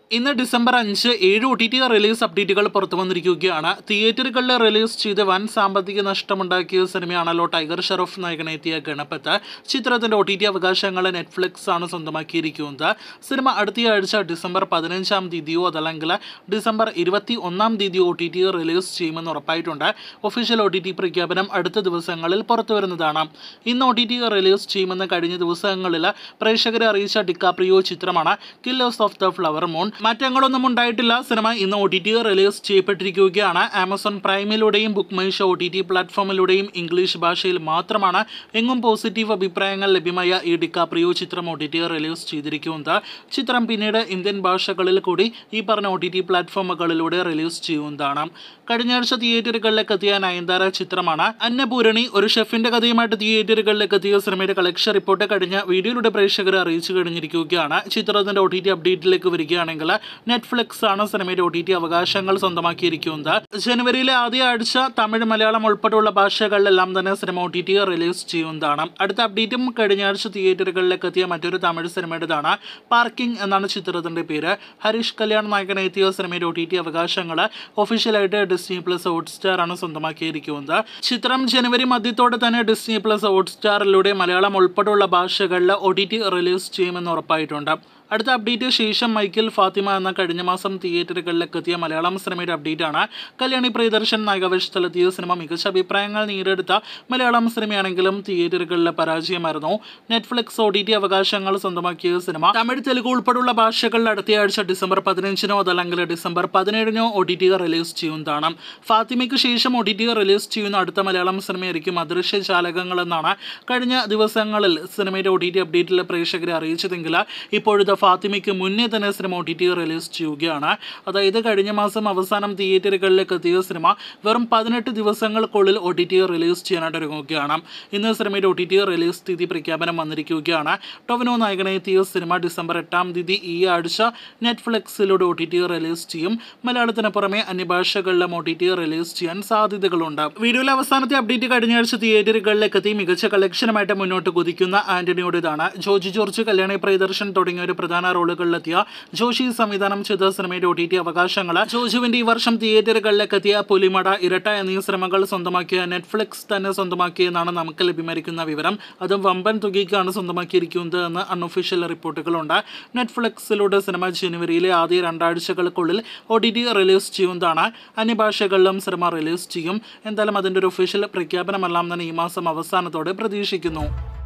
ഇന്ന് ഡിസംബർ അഞ്ച് ഏഴ് ഒ ടി ടി റിലീസ് അപ്ഡേറ്റുകൾ പുറത്തു വന്നിരിക്കുകയാണ് തിയേറ്ററുകളിൽ റിലീസ് ചെയ്ത് വൻ സാമ്പത്തിക നഷ്ടമുണ്ടാക്കിയ സിനിമയാണല്ലോ ടൈഗർ ഷെറഫ് നായകനെത്തിയ ഗണപത്ത് ചിത്രത്തിന്റെ ഒ ടി ടി അവകാശങ്ങൾ നെറ്റ്ഫ്ലിക്സ് ആണ് സ്വന്തമാക്കിയിരിക്കുന്നത് സിനിമ അടുത്തയാഴ്ച ഡിസംബർ പതിനഞ്ചാം തീയതിയോ അതല്ലെങ്കിൽ ഡിസംബർ ഇരുപത്തി ഒന്നാം തീയതിയോ ഒ ടി ടി റിലീസ് ചെയ്യുമെന്ന് ഉറപ്പായിട്ടുണ്ട് ഒഫീഷ്യൽ ഒ ടി ടി പ്രഖ്യാപനം അടുത്ത ദിവസങ്ങളിൽ പുറത്തു വരുന്നതാണ് ഇന്ന് ഒ ടി ടി റിലീസ് ചെയ്യുമെന്ന് കഴിഞ്ഞ ദിവസങ്ങളിൽ പ്രേക്ഷകരെ അറിയിച്ച ഡിക്കാപ്രിയോ ചിത്രമാണ് Killers of the Flower Moon മാറ്റങ്ങളൊന്നും ഉണ്ടായിട്ടില്ല സിനിമ ഇന്ന് ഒ ടി ടി റിലീസ് ചെയ്യപ്പെട്ടിരിക്കുകയാണ് ആമസോൺ പ്രൈമിലൂടെയും Book My Show O T T പ്ലാറ്റ്ഫോമിലൂടെയും ഇംഗ്ലീഷ് ഭാഷയിൽ മാത്രമാണ് എങ്ങും പോസിറ്റീവ് അഭിപ്രായങ്ങൾ ലഭ്യമായ ഈ ഡിക്കാപ്രിയോ ചിത്രം ഒ ടി ടി റിലീസ് ചെയ്തിരിക്കുന്നത് ചിത്രം പിന്നീട് ഇന്ത്യൻ ഭാഷകളിൽ കൂടി ഈ പറഞ്ഞ ഒ ടി ടി പ്ലാറ്റ്ഫോമുകളിലൂടെ റിലീസ് ചെയ്യുന്നതാണ് കഴിഞ്ഞ ആഴ്ച തിയേറ്ററുകളിലേക്ക് എത്തിയ നയൻതാര ചിത്രമാണ് അന്നപൂരണി ഒരു ഷെഫിന്റെ കഥയുമായിട്ട് തിയേറ്ററുകളിലേക്ക് എത്തിയ സിനിമയുടെ കളക്ഷൻ റിപ്പോർട്ട് കഴിഞ്ഞ വീഡിയോയിലൂടെ പ്രേക്ഷകരെ അറിയിച്ചു കഴിഞ്ഞിരിക്കുകയാണ് ചിത്രത്തിന്റെ ഒ ടി ടി അപ്ഡേറ്റിലേക്ക് വരികയാണെങ്കിൽ നെറ്റ്ഫ്ലിക്സ് ആണ് സിനിമയുടെ ഒ ടി ടി അവകാശങ്ങൾ സ്വന്തമാക്കിയിരിക്കുന്നത് ജനുവരിയിലെ ആദ്യ ആഴ്ച തമിഴ് മലയാളം ഉൾപ്പെടെയുള്ള ഭാഷകളിലെല്ലാം തന്നെ സിനിമ ഒ ടി ടി റിലീസ് ചെയ്യുന്നതാണ് അടുത്ത അപ്ഡേറ്റും കഴിഞ്ഞ ആഴ്ച തിയേറ്ററുകളിലേക്ക് എത്തിയ മറ്റൊരു തമിഴ് സിനിമയുടേതാണ് പാർക്കിംഗ് എന്നാണ് ചിത്രത്തിന്റെ പേര് ഹരീഷ് കല്യാൺ നായകനെ എത്തിയ സിനിമയുടെ ഒ ടി ടി അവകാശങ്ങൾ ഒഫീഷ്യലായിട്ട് ഡിസ്നി പ്ലസ് ഹോട്ട്സ്റ്റാർ ആണ് സ്വന്തമാക്കിയിരിക്കുന്നത് ചിത്രം ജനുവരി മധ്യത്തോടെ തന്നെ ഡിസ്നി പ്ലസ് ഹോട്ട്സ്റ്റാറിലൂടെ മലയാളം ഉൾപ്പെടെയുള്ള ഭാഷകളിൽ ഒ ടി ടി റിലീസ് ചെയ്യുമെന്ന് ഉറപ്പായിട്ടുണ്ട് അടുത്ത അപ്ഡേറ്റ് ശേഷം മൈക്കിൾ ഫാത്തിമ എന്ന കഴിഞ്ഞ മാസം തിയേറ്ററുകളിലേക്ക് എത്തിയ മലയാളം സിനിമയുടെ അപ്ഡേറ്റ് ആണ് കല്യാണി പ്രിയദർശൻ നായകവേഷത്തിലെത്തിയ സിനിമ മികച്ച അഭിപ്രായങ്ങൾ നേടിയെടുത്ത മലയാളം സിനിമയാണെങ്കിലും തിയേറ്ററുകളിലെ പരാജയമായിരുന്നു നെറ്റ്ഫ്ലിക്സ് ഒ ടി ടി അവകാശങ്ങൾ സ്വന്തമാക്കിയ സിനിമ തമിഴ് തെലുങ്ക് ഉൾപ്പെടെയുള്ള ഭാഷകളിൽ അടുത്തയാഴ്ച ഡിസംബർ പതിനഞ്ചിനോ അതല്ലെങ്കിൽ ഡിസംബർ പതിനേഴിനോ ഒ ടി ടി റിലീസ് ചെയ്യുന്നതാണ് ഫാത്തിമയ്ക്ക് ശേഷം ഒ ടി ടി റിലീസ് ചെയ്യുന്ന അടുത്ത മലയാളം സിനിമയായിരിക്കും അദൃശ്യ ജാലകങ്ങൾ എന്നാണ് കഴിഞ്ഞ ദിവസങ്ങളിൽ സിനിമയുടെ ഒ ടി ടി അപ്ഡേറ്റിൽ പ്രേക്ഷകരെ അറിയിച്ചതെങ്കിൽ ഇപ്പോഴത്തെ ഫാത്തിമയ്ക്ക് മുന്നേ തന്നെ സിനിമ ഒ ടി ടി റിലീസ് ചെയ്യുകയാണ് അതായത് കഴിഞ്ഞ മാസം അവസാനം തിയേറ്ററുകളിലേക്ക് എത്തിയ സിനിമ വെറും പതിനെട്ട് ദിവസങ്ങൾക്കുള്ളിൽ ഒ ടി ടി റിലീസ് ചെയ്യാനായിട്ട് ഒരുങ്ങുകയാണ് ഇന്ന് സിനിമയുടെ ഒ ടി ടി റിലീസ് തീയതി പ്രഖ്യാപനം വന്നിരിക്കുകയാണ് ടൊവിനോ നായകനെ എത്തിയ സിനിമ ഡിസംബർ എട്ടാം തീയതി ഈ ആഴ്ച നെറ്റ്ഫ്ലിക്സിലൂടെ ഒ ടി ടി റിലീസ് ചെയ്യും മലയാളത്തിന് പുറമെ അന്യഭാഷകളിലും ഒ ടി ടി റിലീസ് ചെയ്യാൻ സാധ്യതകളുണ്ട് വീഡിയോയിലെ അവസാനത്തെ അപ്ഡേറ്റ് കഴിഞ്ഞ ആഴ്ച തിയേറ്ററുകളിലേക്ക് എത്തി മികച്ച കളക്ഷനുമായിട്ട് മുന്നോട്ട് കുതിക്കുന്ന ആന്റണിയോടേതാണ് ജോജി ജോർജ് കല്യാണി പ്രിയദർശൻ തുടങ്ങിയ ഒരു പ്രധാന റോളുകളിലെത്തിയ ജോഷി സംവിധാനം ചെയ്ത സിനിമയുടെ ഒ ടി ടി അവകാശങ്ങൾ ജോജുവിന്റെ ഈ വർഷം തിയേറ്ററുകളിലേക്ക് എത്തിയ പുലിമട ഇരട്ട എന്നീ സിനിമകൾ സ്വന്തമാക്കിയ നെറ്റ്ഫ്ലിക്സ് തന്നെ സ്വന്തമാക്കിയെന്നാണ് നമുക്ക് ലഭ്യമായിരിക്കുന്ന വിവരം അതും വമ്പൻ തുകയ്ക്കാണ് സ്വന്തമാക്കിയിരിക്കുന്നത് എന്ന് അൺഒഫീഷ്യൽ റിപ്പോർട്ടുകളുണ്ട് നെറ്റ്ഫ്ലിക്സിലൂടെ സിനിമ ജനുവരിയിലെ ആദ്യ രണ്ടാഴ്ചകൾക്കുള്ളിൽ ഒ ടി ടി റിലീസ് ചെയ്യുന്നതാണ് അന്യഭാഷകളിലും സിനിമ റിലീസ് ചെയ്യും എന്തായാലും അതിൻ്റെ ഒരു ഒഫീഷ്യൽ പ്രഖ്യാപനമെല്ലാം തന്നെ ഈ മാസം അവസാനത്തോടെ പ്രതീക്ഷിക്കുന്നു